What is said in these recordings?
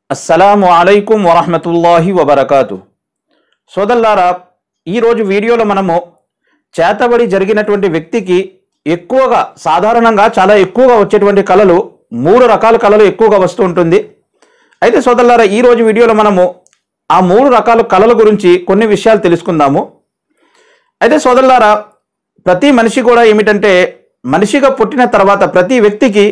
అస్సలాము అలైకుం వరహమతుల్లాహి వబర్కాతు సోదల్లారా ఈరోజు వీడియోలో మనము చేతబడి జరిగినటువంటి వ్యక్తికి ఎక్కువగా సాధారణంగా చాలా ఎక్కువగా వచ్చేటువంటి కళలు మూడు రకాల కళలు ఎక్కువగా వస్తూ ఉంటుంది అయితే సోదల్లారా ఈరోజు వీడియోలో మనము ఆ మూడు రకాల కళల గురించి కొన్ని విషయాలు తెలుసుకుందాము అయితే సోదరులారా ప్రతి మనిషి కూడా ఏమిటంటే మనిషిగా పుట్టిన తర్వాత ప్రతి వ్యక్తికి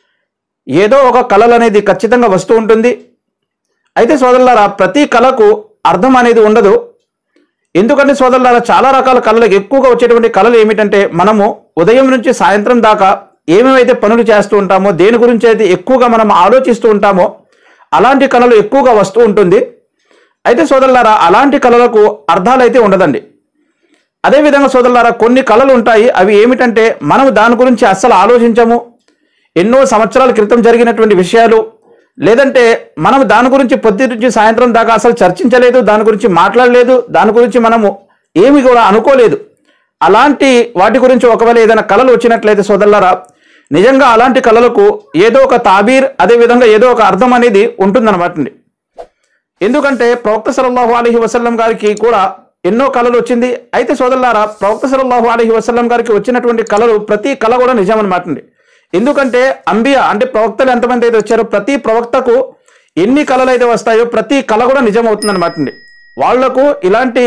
ఏదో ఒక కళలు అనేది ఖచ్చితంగా వస్తూ ఉంటుంది అయితే సోదరులారా ప్రతి కళకు అర్థం అనేది ఉండదు ఎందుకంటే సోదరులారా చాలా రకాల కళలకు ఎక్కువగా వచ్చేటువంటి కళలు ఏమిటంటే మనము ఉదయం నుంచి సాయంత్రం దాకా ఏమేమైతే పనులు చేస్తూ ఉంటామో దేని గురించి అయితే ఎక్కువగా మనం ఆలోచిస్తూ ఉంటామో అలాంటి కళలు ఎక్కువగా వస్తూ ఉంటుంది అయితే సోదరులారా అలాంటి కళలకు అర్థాలు అయితే ఉండదండి అదేవిధంగా సోదరులారా కొన్ని కళలు ఉంటాయి అవి ఏమిటంటే మనం దాని గురించి అస్సలు ఆలోచించము ఎన్నో సంవత్సరాల క్రితం జరిగినటువంటి విషయాలు లేదంటే మనం దాని గురించి పొద్దు నుంచి సాయంత్రం దాకా అసలు చర్చించలేదు దాని గురించి మాట్లాడలేదు దాని గురించి మనము ఏమి కూడా అనుకోలేదు అలాంటి వాటి గురించి ఒకవేళ ఏదైనా కళలు వచ్చినట్లయితే సోదరులారా నిజంగా అలాంటి కళలకు ఏదో ఒక తాబీర్ అదేవిధంగా ఏదో ఒక అర్థం అనేది ఉంటుందన్నమాట అండి ఎందుకంటే ప్రవక్త సల్లల్లాహు అలైహి వసల్లం గారికి కూడా ఎన్నో కళలు వచ్చింది అయితే సోదరులారా ప్రవక్త సల్లల్లాహు అలైహి వసల్లం గారికి వచ్చినటువంటి కళలు ప్రతి కళ కూడా నిజం అనమాట అండి ఎందుకంటే అంబియా అంటే ప్రవక్తలు ఎంతమంది అయితే వచ్చారో ప్రతి ప్రవక్తకు ఎన్ని కళలు అయితే వస్తాయో ప్రతి కళ కూడా నిజం అవుతుంది అనమాట అండి వాళ్లకు ఇలాంటి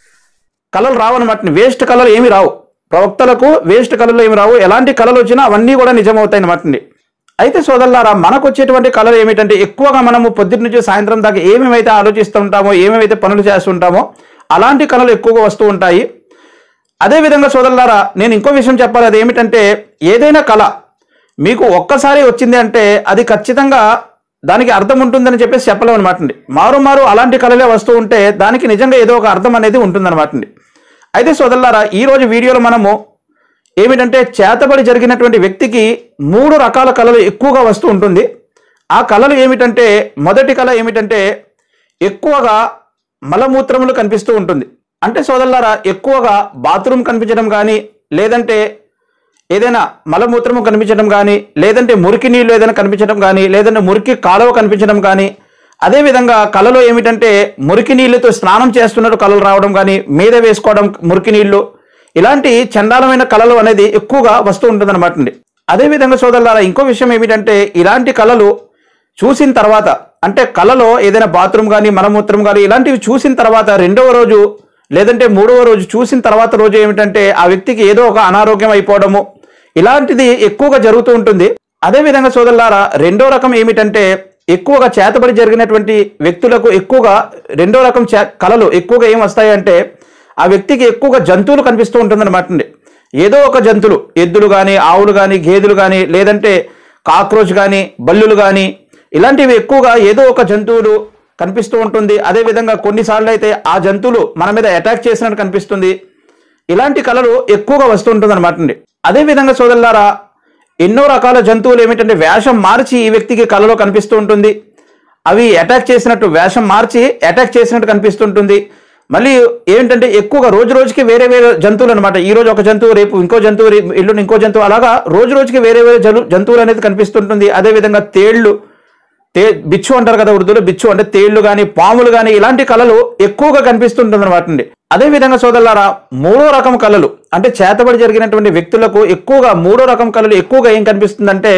కళలు రావన్నమాట వేస్ట్ కళలు ఏమి రావు ప్రవక్తలకు వేస్ట్ కళలు ఏమి రావు ఎలాంటి కళలు వచ్చినా అవన్నీ కూడా నిజమవుతాయి అనమాట అండి అయితే సోదరులారా మనకు వచ్చేటువంటి కళలు ఏమిటంటే ఎక్కువగా మనము పొద్దున్న నుంచి సాయంత్రం దాకా ఏమేమైతే ఆలోచిస్తూ ఉంటామో ఏమేమైతే పనులు చేస్తుంటామో అలాంటి కళలు ఎక్కువగా వస్తూ ఉంటాయి అదేవిధంగా సోదరులారా నేను ఇంకో విషయం చెప్పాలి అది ఏమిటంటే ఏదైనా కళ మీకు ఒక్కసారి వచ్చింది అంటే అది ఖచ్చితంగా దానికి అర్థం ఉంటుందని చెప్పేసి చెప్పలేము అనమాట అండి మారు మారు అలాంటి కళలే వస్తూ ఉంటే దానికి నిజంగా ఏదో ఒక అర్థం అనేది ఉంటుందన్నమాట అండి అయితే సోదరులారా ఈ రోజు వీడియోలో మనము ఏమిటంటే చేతబడి జరిగినటువంటి వ్యక్తికి మూడు రకాల కళలు ఎక్కువగా వస్తూ ఉంటుంది ఆ కళలు ఏమిటంటే మొదటి కళ ఏమిటంటే ఎక్కువగా మలమూత్రములు కనిపిస్తూ ఉంటుంది అంటే సోదరులారా ఎక్కువగా బాత్రూమ్ కనిపించడం కానీ లేదంటే ఏదైనా మలమూత్రము కనిపించడం కానీ లేదంటే మురికి నీళ్ళు ఏదైనా కనిపించడం కానీ లేదంటే మురికి కాలువ కనిపించడం కానీ అదేవిధంగా కళలో ఏమిటంటే మురికి నీళ్ళతో స్నానం చేస్తున్నట్టు కళలు రావడం కానీ మీద వేసుకోవడం మురికి నీళ్లు ఇలాంటి చండాలమైన కళలు అనేది ఎక్కువగా వస్తూ ఉంటుందన్నమాట అండి అదేవిధంగా సోదరులారా ఇంకో విషయం ఏమిటంటే ఇలాంటి కళలు చూసిన తర్వాత అంటే కళలో ఏదైనా బాత్రూమ్ కానీ మలమూత్రం కానీ ఇలాంటివి చూసిన తర్వాత రెండవ రోజు లేదంటే మూడవ రోజు చూసిన తర్వాత రోజు ఏమిటంటే ఆ వ్యక్తికి ఏదో ఒక అనారోగ్యం అయిపోవడము ఇలాంటిది ఎక్కువగా జరుగుతూ ఉంటుంది అదేవిధంగా సోదరులారా రెండో రకం ఏమిటంటే ఎక్కువగా చేతబడి జరిగినటువంటి వ్యక్తులకు ఎక్కువగా రెండో రకం చే కళలు ఎక్కువగా ఏం వస్తాయంటే ఆ వ్యక్తికి ఎక్కువగా జంతువులు కనిపిస్తూ ఉంటుందన్నమాట అండి ఏదో ఒక జంతువులు ఎద్దులు కానీ ఆవులు కానీ గేదెలు కానీ లేదంటే కాక్రోచ్ కానీ బల్లులు కానీ ఇలాంటివి ఎక్కువగా ఏదో ఒక జంతువులు కనిపిస్తూ ఉంటుంది అదేవిధంగా కొన్నిసార్లు అయితే ఆ జంతువులు మన మీద అటాక్ చేసినట్టు కనిపిస్తుంది ఇలాంటి కళలు ఎక్కువగా వస్తూ ఉంటుంది అనమాట అండి అదేవిధంగా సోదరులారా ఎన్నో రకాల జంతువులు ఏమిటంటే వేషం మార్చి ఈ వ్యక్తికి కళలో కనిపిస్తూ ఉంటుంది అవి అటాక్ చేసినట్టు వేషం మార్చి అటాక్ చేసినట్టు కనిపిస్తుంటుంది మళ్ళీ ఏంటంటే ఎక్కువగా రోజు రోజుకి వేరే వేరే జంతువులు అనమాట ఈ రోజు ఒక జంతువు రేపు ఇంకో జంతువు రేపు ఎల్లుండి ఇంకో జంతువు అలాగా రోజు రోజుకి వేరే వేరే జలు జంతువులు అనేది కనిపిస్తుంటుంది అదేవిధంగా తేళ్లు తే బిచ్చు అంటారు కదా ఉర్దూలో బిచ్చు అంటే తేళ్లు కానీ పాములు కానీ ఇలాంటి కళలు ఎక్కువగా కనిపిస్తుంటుంది అనమాట అండి అదేవిధంగా సోదరులారా మూడో రకం కళలు అంటే చేతబడి జరిగినటువంటి వ్యక్తులకు ఎక్కువగా మూడో రకం కళలు ఎక్కువగా ఏం కనిపిస్తుందంటే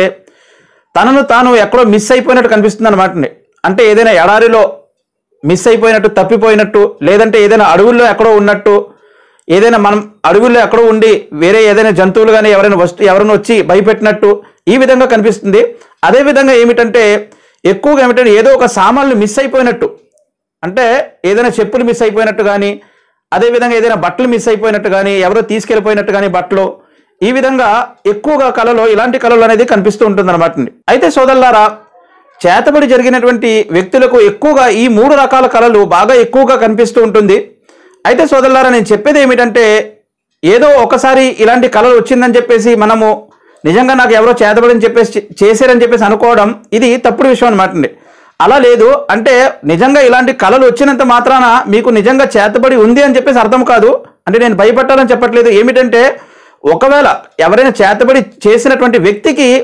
తనను తాను ఎక్కడో మిస్ అయిపోయినట్టు కనిపిస్తుంది అనమాట అండి అంటే ఏదైనా ఎడారిలో మిస్ అయిపోయినట్టు తప్పిపోయినట్టు లేదంటే ఏదైనా అడవుల్లో ఎక్కడో ఉన్నట్టు ఏదైనా మనం అడవుల్లో ఎక్కడో ఉండి వేరే ఏదైనా జంతువులు కానీ ఎవరైనా వస్తు ఎవరైనా వచ్చి భయపెట్టినట్టు ఈ విధంగా కనిపిస్తుంది అదేవిధంగా ఏమిటంటే ఎక్కువగా ఏమిటంటే ఏదో ఒక సామాన్లు మిస్ అయిపోయినట్టు అంటే ఏదైనా చెప్పులు మిస్ అయిపోయినట్టు కానీ అదేవిధంగా ఏదైనా బట్టలు మిస్ అయిపోయినట్టు కానీ ఎవరో తీసుకెళ్ళిపోయినట్టు కానీ బట్టలు ఈ విధంగా ఎక్కువగా కళలో ఇలాంటి కళలు అనేది కనిపిస్తూ ఉంటుంది అనమాట అయితే సోదరులారా చేతబడి జరిగినటువంటి వ్యక్తులకు ఎక్కువగా ఈ మూడు రకాల కళలు బాగా ఎక్కువగా కనిపిస్తూ ఉంటుంది అయితే సోదరులారా నేను చెప్పేది ఏమిటంటే ఏదో ఒకసారి ఇలాంటి కళలు వచ్చిందని చెప్పేసి మనము నిజంగా నాకు ఎవరో చేతబడని చెప్పేసి చేశారని చెప్పేసి అనుకోవడం ఇది తప్పుడు విషయం అనమాట అండి అలా లేదు అంటే నిజంగా ఇలాంటి కళలు వచ్చినంత మాత్రాన మీకు నిజంగా చేతబడి ఉంది అని చెప్పేసి అర్థం కాదు అంటే నేను భయపట్టాలని చెప్పట్లేదు ఏమిటంటే ఒకవేళ ఎవరైనా చేతబడి చేసినటువంటి వ్యక్తికి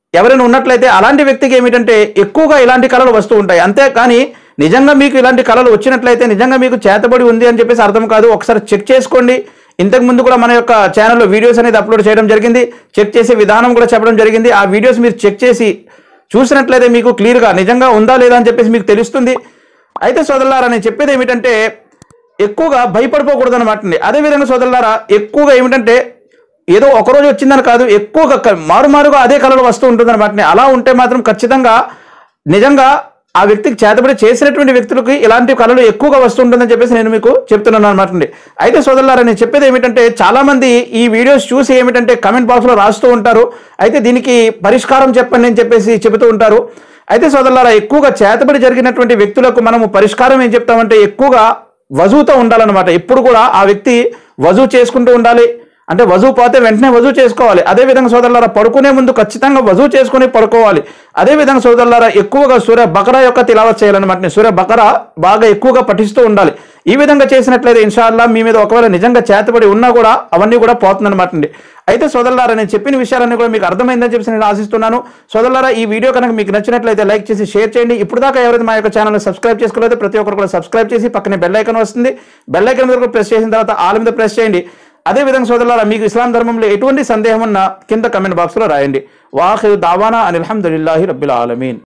ఎవరైనా ఉన్నట్లయితే అలాంటి వ్యక్తికి ఏమిటంటే ఎక్కువగా ఇలాంటి కళలు వస్తూ ఉంటాయి అంతే కానీ నిజంగా మీకు ఇలాంటి కళలు వచ్చినట్లయితే నిజంగా మీకు చేతబడి ఉంది అని చెప్పేసి అర్థం కాదు ఒకసారి చెక్ చేసుకోండి ఇంతకు ముందు కూడా మన యొక్క ఛానల్లో వీడియోస్ అనేది అప్లోడ్ చేయడం జరిగింది చెక్ చేసే విధానం కూడా చెప్పడం జరిగింది ఆ వీడియోస్ మీరు చెక్ చేసి చూసినట్లయితే మీకు క్లియర్గా నిజంగా ఉందా లేదా అని చెప్పేసి మీకు తెలుస్తుంది అయితే సోదరులారా నేను చెప్పేది ఏమిటంటే ఎక్కువగా భయపడిపోకూడదు అనమాట అండి అదేవిధంగా సోదరులారా ఎక్కువగా ఏమిటంటే ఏదో ఒకరోజు వచ్చిందని కాదు ఎక్కువగా క- మారుమారుగా అదే కళలు వస్తూ ఉంటుంది అనమాట అలా ఉంటే మాత్రం ఖచ్చితంగా నిజంగా ఆ వ్యక్తికి చేతబడి చేసినటువంటి వ్యక్తులకి ఇలాంటి కళలు ఎక్కువగా వస్తుంటుందని చెప్పేసి నేను మీకు చెప్తున్నాను అనమాట అండి అయితే సోదరులారా నేను చెప్పేది ఏమిటంటే చాలా మంది ఈ వీడియోస్ చూసి ఏమిటంటే కమెంట్ బాక్స్లో రాస్తూ ఉంటారు అయితే దీనికి పరిష్కారం చెప్పండి అని చెప్పేసి చెబుతూ ఉంటారు అయితే సోదరులారా ఎక్కువగా చేతబడి జరిగినటువంటి వ్యక్తులకు మనము పరిష్కారం ఏం చెప్తామంటే ఎక్కువగా వజువుతో ఉండాలన్నమాట ఎప్పుడు కూడా ఆ వ్యక్తి వజువు చేసుకుంటూ ఉండాలి అంటే వజువు పోతే వెంటనే వజువు చేసుకోవాలి అదే విధంగా సోదరులారా పడుకునే ముందు ఖచ్చితంగా వజువు చేసుకుని పడుకోవాలి అదే విధంగా సోదరులారా ఎక్కువగా సూర్య బకరా యొక్క తిలావత్ చేయాలన్నమాట సూర్య బకరా బాగా ఎక్కువగా పఠిస్తూ ఉండాలి ఈ విధంగా చేసినట్లయితే ఇన్షాల్లా మీ మీద ఒకవేళ నిజంగా చేతబడి ఉన్నా కూడా అవన్నీ కూడా పోతుందన్నమాట అండి అయితే సోదరులారా నేను చెప్పిన విషయాలన్నీ కూడా మీకు అర్థమైందని చెప్పేసి నేను ఆశిస్తున్నాను సోదరులారా ఈ వీడియో కనుక మీకు నచ్చినట్లయితే లైక్ చేసి షేర్ చేయండి ఇప్పుడు దాకా ఎవరైతే మా యొక్క ఛానల్ సబ్స్క్రైబ్ చేసుకోలేదో ప్రతి ఒక్కరు కూడా సబ్స్క్రైబ్ చేసి పక్కనే బెల్ ఐకాన్ వస్తుంది బెల్ ఐకాన్ మీద కూడా ప్రెస్ చేసిన తర్వాత ఆల్ మీద ప్రెస్ చేయండి అదే విధంగా సోదరులారా మీకు ఇస్లాం ధర్మంలో ఎటువంటి సందేహం ఉన్నా కింద కమెంట్ బాక్స్లో రాయండి వాహిర్ దావానా అని అల్హమ్దుల్లాహి రబ్బిల్ ఆలమీన్